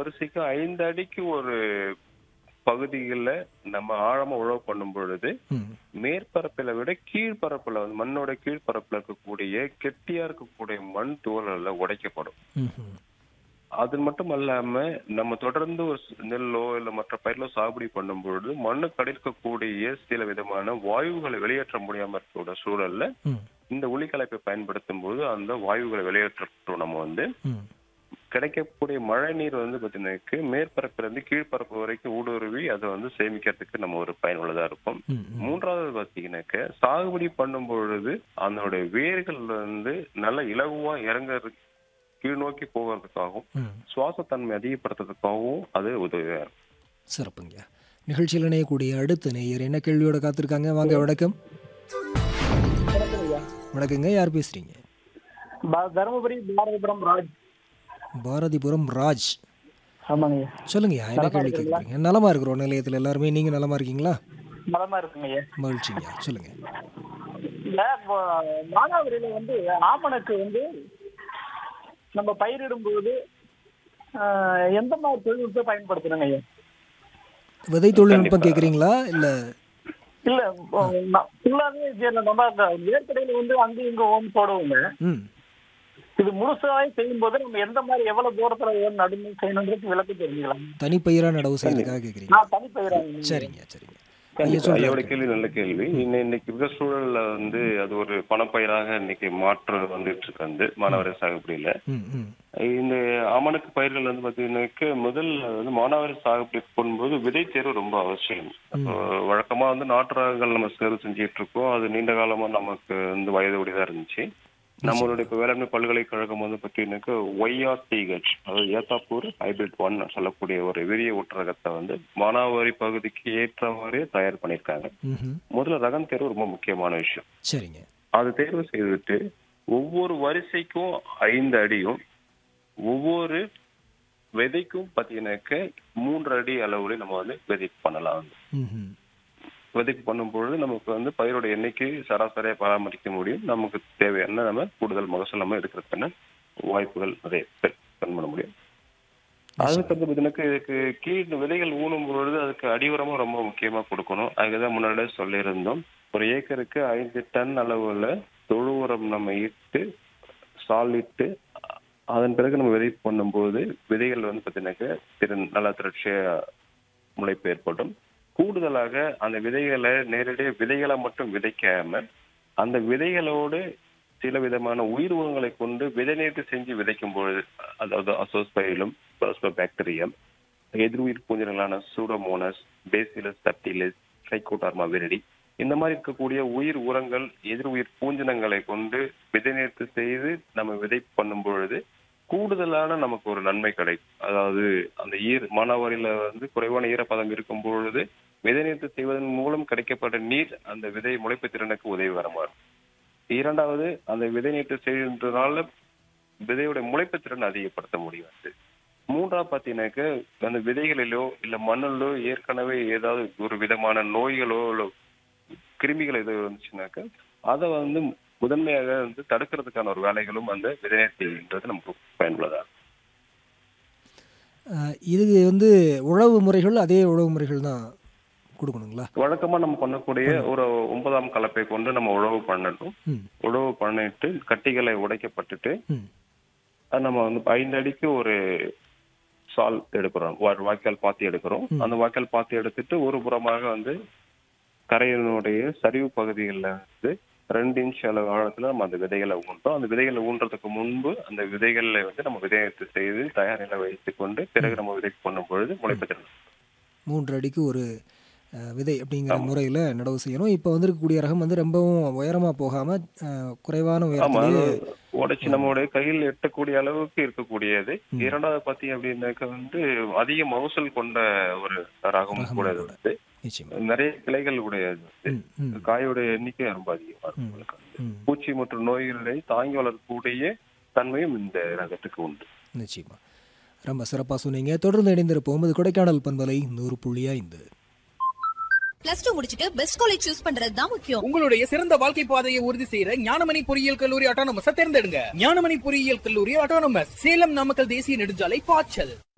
வரிசைக்கு ஐந்து அடிக்கு ஒரு பகுதிகளில் நம்ம ஆழமா உழவு பண்ணும் பொழுது ம் மேற்பரப்பில விட கீழ்ப்பரப்புல வந்து மண்ணோட கீழ்ப்பரப்புல இருக்கக்கூடிய கெட்டியா இருக்கக்கூடிய மண் தூளல்ல உடைக்கப்படும் ம்ஹும். அது மட்டும் அல்லாம நம்ம தொடர்ந்து ஒரு ஸ்- நெல்லோ இல்ல மற்ற பயிர்களோ சாகுபடி பண்ணும் பொழுது மண்ணுக்கு இருக்கக்கூடிய சில விதமான வாயுகளை வெளியேற்ற முடியாம இருக்கக்கூடிய சூழல்ல ம் இந்த ஒளிக்கலப்பை பயன்படுத்தும் போது அந்த வாயுகளை வெளியேற்றட்டும் நம்ம வந்து ம் கிடைக்கக்கூடிய மழை நீர் வந்து பாத்தீங்கன்னா மேற்பரப்புல இருந்து கீழ்ப்பரப்பு வரைக்கும் ஊடுருவி அதை வந்து சேமிக்கிறதுக்கு நம்ம ஒரு பயனுள்ளதா இருக்கும் ம் ம். மூன்றாவது பாத்தீங்கன்னாக்க சாகுபடி பண்ணும் பொழுது அதனுடைய வேர்கள் வந்து நல்ல இலகுவா இறங்க கீழ் நோக்கி போகிறதுக்காகவும் ம் சுவாசத்தன்மை அதிகப்படுத்துறதுக்காகவும் அது உதவியா இருக்கும் சிறப்புங்க நிகழ்ச்சியில் இணையக்கூடிய அடுத்த நேயர் என்ன கேள்வியோட காத்திருக்காங்க வாங்க வணக்கம் வணக்கங்க யார் பேசுறீங்க ப- தருமபுரி பாரதிபுரம் ராஜ் பாரதிபுரம் ராஜ் ஆமாங்க ஐயா சொல்லுங்கய்யா என்ன கேள்வி கேட்குறீங்க நலமா இருக்கிறோம் நிலையத்தில் எல்லாருமே நீங்க நலமா இருக்கீங்களா நலமா இருக்குங்க ஐயா மகிழ்ச்சிங்க சொல்லுங்க இல்ல இப்போ மானாவரியில வந்து ஆமணக்கு வந்து நம்ம பயிரிடும் போது ஆஹ், எந்த மாதிரி தொழில்நுட்பம் பயன்படுத்தணுங்க ஐயா விதை தொழில்நுட்பம் கேட்குறீங்களா இல்ல இல்ல ஃபுல்லாவே நம்ம ஏற்கடையில வந்து அங்க இங்க ஓம் போடுவோங்க ம் இது முழுசாவே செய்யும் போது நம்ம எந்த மாதிரி எவ்வளவு தூரத்துல ஓம் நடுமை செய்யணுன்றது விளக்கு தெரிஞ்சுக்கலாம் தனிப்பயிரா நடவு செய்யறதுக்காக கேட்குறீங்க நான் தனிப்பயிராங்க சரிங்க சரிங்க ஐயா ஐயோட சொல்லுங்க கேள்வி நல்ல கேள்வி இன்ன- இன்னைக்கு இருக்கிற சூழல்ல வந்து அது ஒரு பணப்பயிராக இன்னைக்கு மாற்று வந்துட்டு இருக்கு வந்து மாணவர் சாகுபடியில ம் ம் இந்த ஆமணக்கு பயிர்கள் வந்து பாத்தீங்கன்னாக்க முதல்ல வந்து மானாவாரி சாகுபடி பண்ணும்போது விதை தேர்வு ரொம்ப அவசியம் அப்போ வழக்கமா வந்து நாட்டு ரகங்கள் நம்ம தேர்வு செஞ்சுட்டு இருக்கோம் அது நீண்ட காலமா நமக்கு வந்து வயது உடையதா இருந்துச்சு நம்மளுடைய இப்ப வேளாண்மை பல்கலைக்கழகம் வந்து பாத்தீங்கன்னாக்க ஒய்ஆர்டிஹெச் அதாவது ஏத்தாப்பூர் ஹைபிரிட் ஒன் சொல்லக்கூடிய ஒரு விரிய ஊட்டரகத்தை வந்து மானாவாரி பகுதிக்கு ஏற்றவாறே தயார் பண்ணியிருக்காங்க ம்ஹும். முதல்ல ரகம் தேர்வு ரொம்ப முக்கியமான விஷயம் சரிங்க அது தேர்வு செய்துட்டு ஒவ்வொரு வரிசைக்கும் ஐந்து அடியும் ஒவ்வொரு விதைக்கும் பாத்தீங்கன்னாக்க மூன்று அடி அளவுல நம்ம வந்து விதைப்பு பண்ணலாம் வந்து. ம்ஹும். விதைப்பு பண்ணும்பொழுது நமக்கு வந்து பயிரோட எண்ணிக்கை சராசரியா பராமரிக்க முடியும் நமக்கு தேவையான நம்ம கூடுதல் மகசூல் நம்ம எடுக்கிறதுக்கான வாய்ப்புகள் நிறைய பெ- பெண் பண்ண முடியும் அதுக்கு வந்து பாத்தீங்கன்னாக்க இதுக்கு கீழ் விதைகள் ஊனும் பொழுது அதுக்கு அடியுரமும் ரொம்ப முக்கியமா கொடுக்கணும் அதுக்குதான் முன்னாடியே சொல்லியிருந்தோம் ஒரு ஏக்கருக்கு ஐந்து டன் அளவுல தொழு உரம் நம்ம இட்டு சாலிட்டு அதன் பிறகு நம்ம விதை பண்ணும்போது விதைகள் வந்து பாத்தீங்கன்னாக்க திறன் நல்லா திரட்சியா முளைப்பு ஏற்படும் கூடுதலாக அந்த விதைகளை நேரடியாக விதைகளை மட்டும் விதைக்காம அந்த விதைகளோடு சில விதமான உயிர் உரங்களை கொண்டு விதை நேர்த்தி செஞ்சு விதைக்கும் பொழுது அதாவது அசோஸ்பைலம் பாக்டீரியம் எதிர்உயிர் பூஞ்சல்களான pseudomonas bacillus subtilis trichoderma viride இந்த மாதிரி இருக்கக்கூடிய உயிர் உரங்கள் எதிர் உயிர் பூஞ்சனங்களை கொண்டு விதை நேர்த்தி செய்து நம்ம விதை பண்ணும் பொழுது கூடுதலான நமக்கு ஒரு நன்மை கிடைக்கும் அதாவது அந்த ஈர் மானாவாரியில வந்து குறைவான ஈரப்பதம் இருக்கும் பொழுது விதை நீர்த்து செய்வதன் மூலம் கிடைக்கப்பட்ட நீர் அந்த விதை முளைப்பு திறனுக்கு உதவிகரமா இருக்கும் இரண்டாவது அந்த விதை நீர்த்து செய்கின்றனால விதையோட முளைப்பு திறன் அதிகப்படுத்த முடியாது மூன்றாவது பாத்தீங்கன்னாக்க அந்த விதைகளிலோ இல்ல மண்ணிலோ ஏற்கனவே ஏதாவது ஒரு விதமான நோய்களோ இல்ல கிருமிகள் எது இருந்துச்சுனாக்க அதை வந்து முதன்மையாக வந்து தடுக்கிறதுக்கான ஒரு வேலைகளும் அந்த விதைநீர்த்தின்றது நமக்கு பயனுள்ளதா இருக்கும். அஹ், இது வந்து உழவு முறைகள் அதே உழவு முறைகள் தான் கொடுக்கணுங்களா வழக்கமா நம்ம பண்ணக்கூடிய ஒரு ஒன்பதாம் கலப்பை கொண்டு நம்ம உழவு பண்ணணும் ம் உழவு பண்ணிட்டு கட்டிகளை உடைக்கப்பட்டுட்டு ம் அது நம்ம வந்து ஐந்து அடிக்கு ஒரு சால் எடுக்கிறோம் வா- வாய்க்கால் பாத்தி எடுக்கிறோம் அந்த வாய்க்கால் பாத்தி எடுத்துட்டு ஒரு புறமாக வந்து கரையினுடைய சரிவு பகுதிகளில் வந்து ரெண்டு இன்ச் அளவு ஆழத்துல நம்ம அந்த விதைகளை ஊன்றோம் அந்த விதைகளை ஊன்றதுக்கு முன்பு அந்த விதைகளை வந்து நம்ம விதையத்து செய்து தயார் நிலை வைத்துக் கொண்டு பிறகு நம்ம விதை பண்ணும் பொழுது முளைப்பு திறன் மூன்று அடிக்கு ஒரு அஹ், விதை அப்படிங்கிற முறையில் நடவு செய்யணும் இப்போ வந்திருக்கக்கூடிய ரகம் வந்து ரொம்பவும் உயரமாக போகாமல் குறைவான ஆமா உயரத்திலேயே அது உடைச்சு நம்மளுடைய கையில் எட்டக்கூடிய அளவுக்கு இருக்கக்கூடியது இரண்டாவது பாத்தீங்க அப்படின்னாக்க வந்து அதிக மகசூல் கொண்ட ஒரு ரகம் கூட இது வந்து நிச்சயமா நிறைய கிளைகள் உடையது வந்து ம் ம் காயோட எண்ணிக்கை ரொம்ப அதிகமா இருக்கும் உங்களுக்கு வந்து. ம் பூச்சி மற்றும் நோய்களை தாங்கி வளரக்கூடிய தன்மையும் இந்த ரகத்துக்கு உண்டு நிச்சயமா ரொம்ப சிறப்பாக சொன்னீங்க தொடர்ந்து இணைந்திருப்போம் இது கொடைக்கானல் பண்பலை நூறு புள்ளி ஐந்து பிளஸ் டூ முடிச்சிட்டு பெஸ்ட் காலேஜ் சூஸ் பண்றது தான் முக்கியம் உங்களுடைய சிறந்த வாழ்க்கை பாதையை உறுதி செய்யற ஞானமணி பொறியியல் கல்லூரி அட்டானமஸ் தேர்ந்தெடுங்க ஞானமணி பொறியியல் கல்லூரி அட்டானமஸ் சேலம் நாமக்கல் தேசிய நெடுஞ்சாலை பாய்ச்சல்